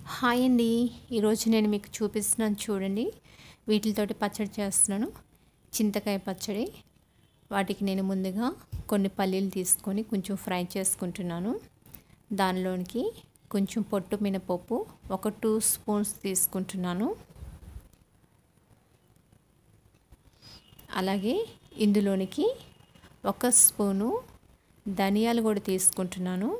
hi అండి ఈరోజు నేను మీకు చూపిస్తున్నాను చూడండి వీటితోటి పచ్చడి చేస్తున్నాను చింతకాయ పచ్చడి వాటికి నేను ముందుగా కొన్ని పల్లీలు తీసుకొని కొంచెం ఫ్రై చేసుకుంటున్నాను దానిలోనికి కొంచెం పొట్టు మినపప్పు ఒక టూ స్పూన్స్ తీసుకుంటున్నాను అలాగే ఇందులోనికి ఒక స్పూను ధనియాలు కూడా తీసుకుంటున్నాను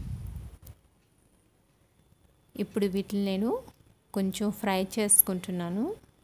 ఇప్పుడు వీటిని నేను కొంచెం ఫ్రై చేసుకుంటున్నాను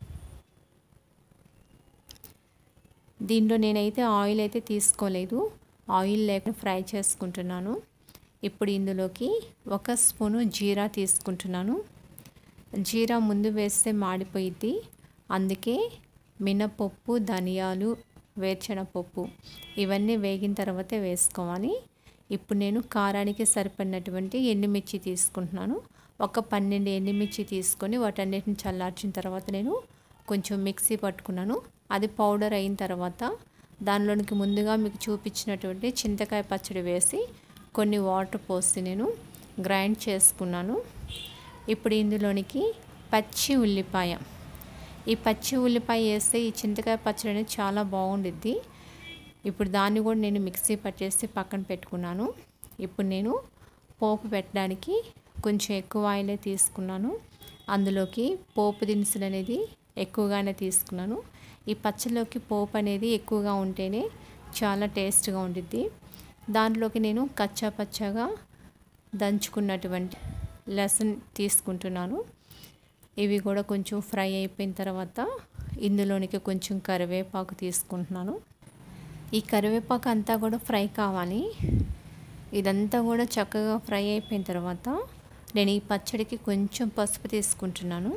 దీంట్లో నేనైతే ఆయిల్ అయితే తీసుకోలేదు ఆయిల్ లేకుండా ఫ్రై చేసుకుంటున్నాను ఇప్పుడు ఇందులోకి ఒక స్పూను జీరా తీసుకుంటున్నాను జీరా ముందు వేస్తే మాడిపోయిద్ది అందుకే మినపప్పు ధనియాలు వేరుశనగపప్పు ఇవన్నీ వేగిన తర్వాతే వేసుకోవాలి ఇప్పుడు నేను కారానికి సరిపడినటువంటి ఎండుమిర్చి తీసుకుంటున్నాను ఒక పన్నెండు ఎండుమిర్చి తీసుకొని వాటన్నిటిని చల్లార్చిన తర్వాత నేను కొంచెం మిక్సీ పట్టుకున్నాను అది పౌడర్ అయిన తర్వాత దానిలోనికి ముందుగా మీకు చూపించినటువంటి చింతకాయ పచ్చడి వేసి కొన్ని వాటర్ పోసి నేను గ్రైండ్ చేసుకున్నాను ఇప్పుడు ఇందులోనికి పచ్చి ఉల్లిపాయ ఈ పచ్చి ఉల్లిపాయ వేస్తే ఈ చింతకాయ పచ్చడి అనేది చాలా బాగుండిద్ది ఇప్పుడు దాన్ని కూడా నేను మిక్సీ పట్టేసి పక్కన పెట్టుకున్నాను ఇప్పుడు నేను పోపు పెట్టడానికి కొంచెం ఎక్కువ ఆయిలే తీసుకున్నాను అందులోకి పోపు దినుసులు అనేది ఎక్కువగానే తీసుకున్నాను ఈ పచ్చడిలోకి పోపు అనేది ఎక్కువగా ఉంటేనే చాలా టేస్ట్గా ఉండిద్ది దాంట్లోకి నేను కచ్చా పచ్చగా దంచుకున్నటువంటి లెసన్ తీసుకుంటున్నాను ఇవి కూడా కొంచెం ఫ్రై అయిపోయిన తర్వాత ఇందులోనికి కొంచెం కరివేపాకు తీసుకుంటున్నాను ఈ కరివేపాకు అంతా కూడా ఫ్రై కావాలి ఇదంతా కూడా చక్కగా ఫ్రై అయిపోయిన తర్వాత నేను ఈ పచ్చడికి కొంచెం పసుపు తీసుకుంటున్నాను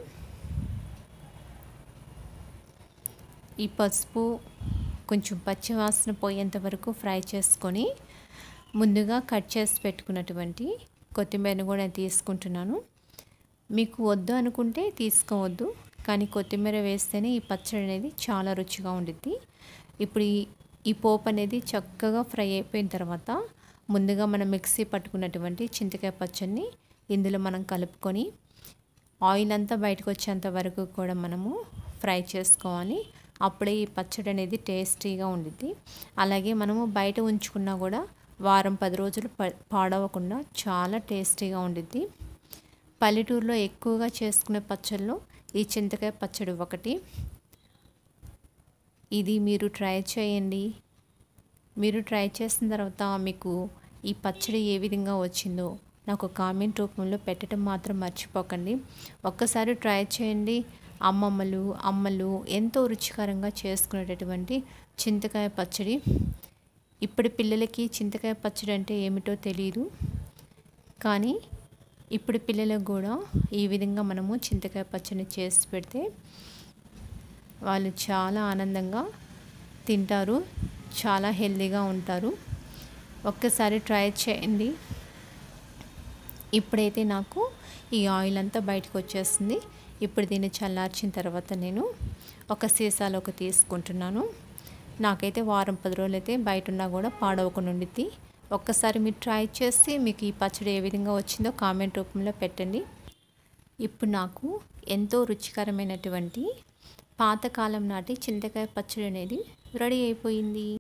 ఈ పసుపు కొంచెం పచ్చివాసన పోయేంత వరకు ఫ్రై చేసుకొని ముందుగా కట్ చేసి పెట్టుకున్నటువంటి కొత్తిమీరని కూడా నేను తీసుకుంటున్నాను మీకు వద్దు అనుకుంటే తీసుకోవద్దు కానీ కొత్తిమీర వేస్తేనే ఈ పచ్చడి అనేది చాలా రుచిగా ఉండిద్ది ఇప్పుడు ఈ ఈ పోపు అనేది చక్కగా ఫ్రై అయిపోయిన తర్వాత ముందుగా మనం మిక్సీ పట్టుకున్నటువంటి చింతకాయ పచ్చడిని ఇందులో మనం కలుపుకొని ఆయిల్ అంతా బయటకు వచ్చేంత వరకు కూడా మనము ఫ్రై చేసుకోవాలి అప్పుడే ఈ పచ్చడి అనేది టేస్టీగా ఉండిద్ది అలాగే మనము బయట ఉంచుకున్నా కూడా వారం పది రోజులు పాడవకుండా చాలా టేస్టీగా ఉండిద్ది పల్లెటూరులో ఎక్కువగా చేసుకునే పచ్చళ్ళు ఈ చింతకాయ పచ్చడి ఒకటి ఇది మీరు ట్రై చేయండి మీరు ట్రై చేసిన తర్వాత మీకు ఈ పచ్చడి ఏ విధంగా వచ్చిందో నాకు కామెంట్ రూపంలో పెట్టడం మాత్రం మర్చిపోకండి ఒక్కసారి ట్రై చేయండి అమ్మమ్మలు అమ్మలు ఎంతో రుచికరంగా చేసుకునేటటువంటి చింతకాయ పచ్చడి ఇప్పటి పిల్లలకి చింతకాయ పచ్చడి అంటే ఏమిటో తెలియదు కానీ ఇప్పుడు పిల్లలకు కూడా ఈ విధంగా మనము చింతకాయ పచ్చడి చేసి పెడితే వాళ్ళు చాలా ఆనందంగా తింటారు చాలా హెల్తీగా ఉంటారు ఒక్కసారి ట్రై చేయండి ఇప్పుడైతే నాకు ఈ ఆయిల్ అంతా బయటకు వచ్చేస్తుంది ఇప్పుడు దీన్ని చల్లార్చిన తర్వాత నేను ఒక సీసాలోకి తీసుకుంటున్నాను నాకైతే వారం పది రోజులు అయితే బయట ఉన్నా కూడా పాడవకుండా ఉండిద్ది ఒక్కసారి మీరు ట్రై చేసి మీకు ఈ పచ్చడి ఏ విధంగా వచ్చిందో కామెంట్ రూపంలో పెట్టండి ఇప్పుడు నాకు ఎంతో రుచికరమైనటువంటి పాతకాలం నాటి చింతకాయ పచ్చడి అనేది రెడీ అయిపోయింది